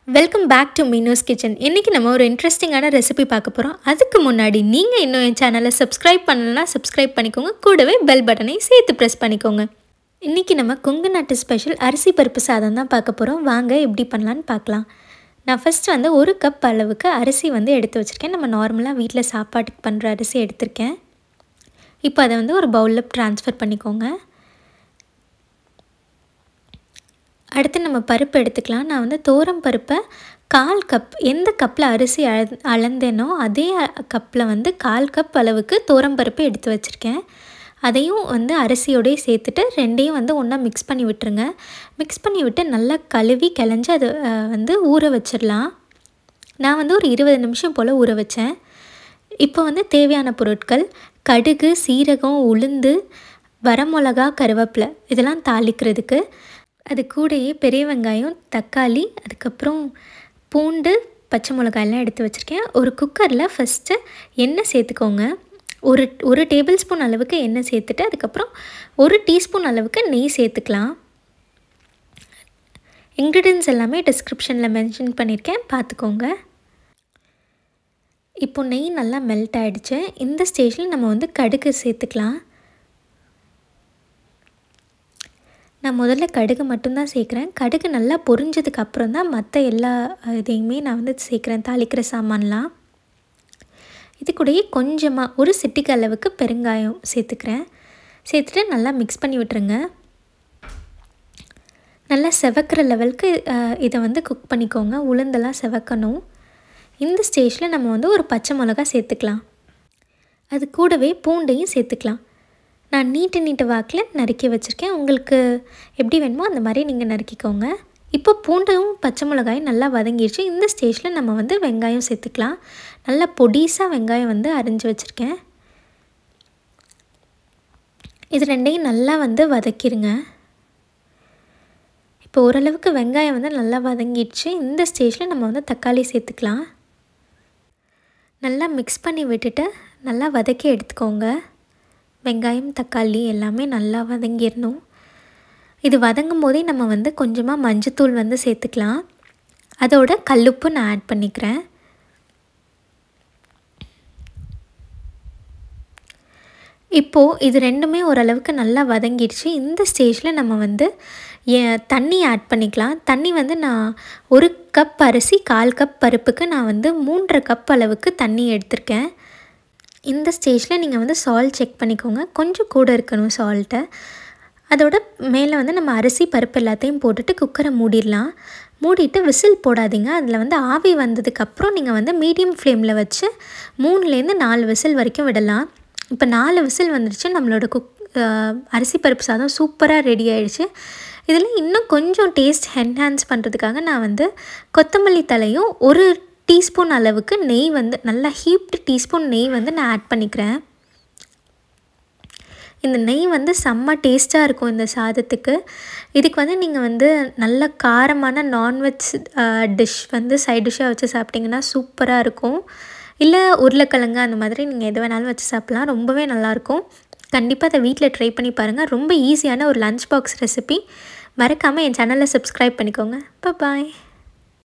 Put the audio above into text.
welcome back to Meenu's kitchen இன்றைக்கி நம்ம ஒரு இன்ட்ரெஸ்டிங்கான ரெசிபி பார்க்க போகிறோம் அதுக்கு முன்னாடி நீங்கள் இன்னும் என் சேனலை சப்ஸ்கிரைப் பண்ணலைன்னா சப்ஸ்கிரைப் பண்ணிக்கோங்க கூடவே பெல் பட்டனை சேர்த்து ப்ரெஸ் பண்ணிக்கோங்க இன்றைக்கி நம்ம கொங்கு நாட்டு ஸ்பெஷல் அரிசி பருப்பு சாதம் தான் பார்க்க போகிறோம் வாங்க எப்படி பண்ணலான்னு பார்க்கலாம் நான் ஃபஸ்ட்டு வந்து ஒரு கப் அளவுக்கு அரிசி வந்து எடுத்து வச்சுருக்கேன் நம்ம நார்மலாக வீட்டில் சாப்பாட்டுக்கு பண்ணுற அரிசி எடுத்திருக்கேன் இப்போ அதை வந்து ஒரு பவுலில் ட்ரான்ஸ்ஃபர் பண்ணிக்கோங்க அடுத்து நம்ம பருப்பு எடுத்துக்கலாம் நான் வந்து தோரம் பருப்பை கால் கப் எந்த கப்பில் அரிசி அழ அளந்தேனோ அதே கப்பில் வந்து கால் கப் அளவுக்கு தோரம் பருப்பு எடுத்து வச்சுருக்கேன் அதையும் வந்து அரிசியோடய சேர்த்துட்டு ரெண்டையும் வந்து ஒன்றா மிக்ஸ் பண்ணி விட்டுருங்க மிக்ஸ் பண்ணி விட்டு நல்லா கழுவி கிளஞ்சி அது வந்து ஊற வச்சிடலாம் நான் வந்து ஒரு இருபது நிமிஷம் போல் ஊற வச்சேன் இப்போ வந்து தேவையான பொருட்கள் கடுகு சீரகம் உளுந்து வரமிளகா கருவேப்பிலை இதெல்லாம் தாளிக்கிறதுக்கு அது கூடயே பெரிய வெங்காயம் தக்காளி அதுக்கப்புறம் பூண்டு பச்சை மிளகாயெல்லாம் எடுத்து வச்சுருக்கேன் ஒரு குக்கரில் ஃபஸ்ட்டு எண்ணெய் சேர்த்துக்கோங்க ஒரு ஒரு டேபிள் ஸ்பூன் அளவுக்கு எண்ணெய் சேர்த்துட்டு அதுக்கப்புறம் ஒரு டீஸ்பூன் அளவுக்கு நெய் சேர்த்துக்கலாம் இன்க்ரீடியன்ஸ் எல்லாமே டிஸ்கிரிப்ஷனில் மென்ஷன் பண்ணியிருக்கேன் பார்த்துக்கோங்க இப்போ நெய் நல்லா மெல்ட் ஆகிடுச்சு இந்த ஸ்டேஜில் நம்ம வந்து கடுகு சேர்த்துக்கலாம் நான் முதல்ல கடுகு மட்டும்தான் சேர்க்குறேன் கடுகு நல்லா பொரிஞ்சதுக்கு அப்புறம் தான் மற்ற எல்லா இதையுமே நான் வந்து சேர்க்குறேன் தாளிக்கிற சாமான்லாம் இது கூடயே கொஞ்சமாக ஒரு சிட்டிக்கு அளவுக்கு பெருங்காயம் சேர்த்துக்கிறேன் சேர்த்துட்டு நல்லா மிக்ஸ் பண்ணி விட்டுருங்க நல்லா செவக்கிற லெவலுக்கு இதை வந்து குக் பண்ணிக்கோங்க உளுந்தெல்லாம் செவக்கணும் இந்த ஸ்டேஜில் நம்ம வந்து ஒரு பச்சை மிளகா சேர்த்துக்கலாம் அது கூடவே பூண்டையும் சேர்த்துக்கலாம் நான் நீட்டு நீட்டு வாக்கில் நறுக்கி வச்சுருக்கேன் உங்களுக்கு எப்படி வேணுமோ அந்த மாதிரி நீங்கள் நறுக்கிக்கோங்க இப்போ பூண்டும் பச்சை மிளகாயும் நல்லா வதங்கிடுச்சு இந்த ஸ்டேஜில் நம்ம வந்து வெங்காயம் சேர்த்துக்கலாம் நல்லா பொடிசாக வெங்காயம் வந்து அரிஞ்சு வச்சுருக்கேன் இது ரெண்டையும் நல்லா வந்து வதக்கிடுங்க இப்போ ஓரளவுக்கு வெங்காயம் வந்து நல்லா வதங்கிடுச்சு இந்த ஸ்டேஜில் நம்ம வந்து தக்காளி சேர்த்துக்கலாம் நல்லா மிக்ஸ் பண்ணி விட்டுட்டு நல்லா வதக்கி எடுத்துக்கோங்க வெங்காயம் தக்காளி எல்லாமே நல்லா வதங்கிடணும் இது வதங்கும் போதே நம்ம வந்து கொஞ்சமாக மஞ்சத்தூள் வந்து சேர்த்துக்கலாம் அதோட கல்லுப்பு நான் ஆட் பண்ணிக்கிறேன் இப்போது இது ரெண்டுமே ஓரளவுக்கு நல்லா வதங்கிடுச்சு இந்த ஸ்டேஜில் நம்ம வந்து தண்ணி ஆட் பண்ணிக்கலாம் தண்ணி வந்து நான் ஒரு கப் அரிசி கால் கப் பருப்புக்கு நான் வந்து மூன்றரை கப் அளவுக்கு தண்ணி எடுத்திருக்கேன் இந்த ஸ்டேஜில் நீங்கள் வந்து சால்ட் செக் பண்ணிக்கோங்க கொஞ்சம் கூட இருக்கணும் சால்ட்டை அதோட மேலே வந்து நம்ம அரிசி பருப்பு எல்லாத்தையும் போட்டுட்டு குக்கரை மூடிடலாம் மூடிட்டு விசில் போடாதீங்க அதில் வந்து ஆவி வந்ததுக்கப்புறம் நீங்கள் வந்து மீடியம் ஃப்ளேமில் வச்சு மூணுலேருந்து நாலு விசில் வரைக்கும் விடலாம் இப்போ நாலு விசில் வந்துடுச்சு நம்மளோட குக் அரிசி பருப்பு சாதம் சூப்பராக ரெடி ஆகிடுச்சு இதில் இன்னும் கொஞ்சம் டேஸ்ட் என்ஹான்ஸ் பண்ணுறதுக்காக நான் வந்து கொத்தமல்லி தலையும் ஒரு டீஸ்பூன் அளவுக்கு நெய் வந்து நல்லா ஹீப்டு டீஸ்பூன் நெய் வந்து நான் ஆட் பண்ணிக்கிறேன் இந்த நெய் வந்து செம்ம டேஸ்ட்டாக இருக்கும் இந்த சாதத்துக்கு இதுக்கு வந்து நீங்கள் வந்து நல்ல காரமான நான்வெஜ் டிஷ் வந்து சைட் டிஷ்ஷாக வச்சு சாப்பிட்டிங்கன்னா சூப்பராக இருக்கும் இல்லை உருளைக்கிழங்கு அந்த மாதிரி நீங்கள் எது வேணாலும் வச்சு சாப்பிட்லாம் ரொம்பவே நல்லாயிருக்கும் கண்டிப்பாக அதை வீட்டில் ட்ரை பண்ணி பாருங்கள் ரொம்ப ஈஸியான ஒரு லஞ்ச் பாக்ஸ் ரெசிபி மறக்காமல் என் சேனலை சப்ஸ்கிரைப் பண்ணிக்கோங்க பாய்